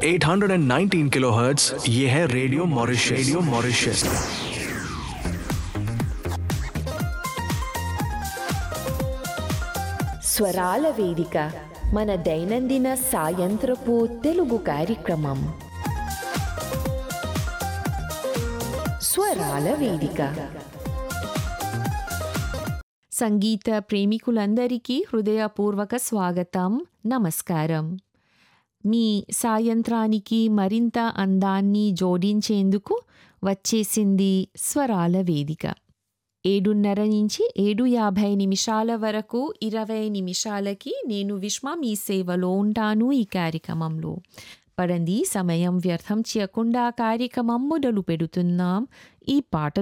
819 kilohertz ये है radio Mauritius radio Mauritius స్వరాల వేదిక మన దైనందిన సాయంత్రపు తెలుగు కార్యక్రమం స్వరాల వేదిక సంగీత ప్రేమికులందరికీ హృదయపూర్వక స్వాగతం నమస్కారం మీ సాయంత్రానికి మరింత అందాన్ని జోడించేందుకు వచ్చేసింది స్వరాల వేదిక ఏడున్నర నుంచి ఏడు యాభై నిమిషాల వరకు ఇరవై నిమిషాలకి నేను విశ్వ మీ సేవలో ఉంటాను ఈ కార్యక్రమంలో పడంది సమయం వ్యర్థం చేయకుండా కార్యక్రమం మొదలు పెడుతున్నాం ఈ పాట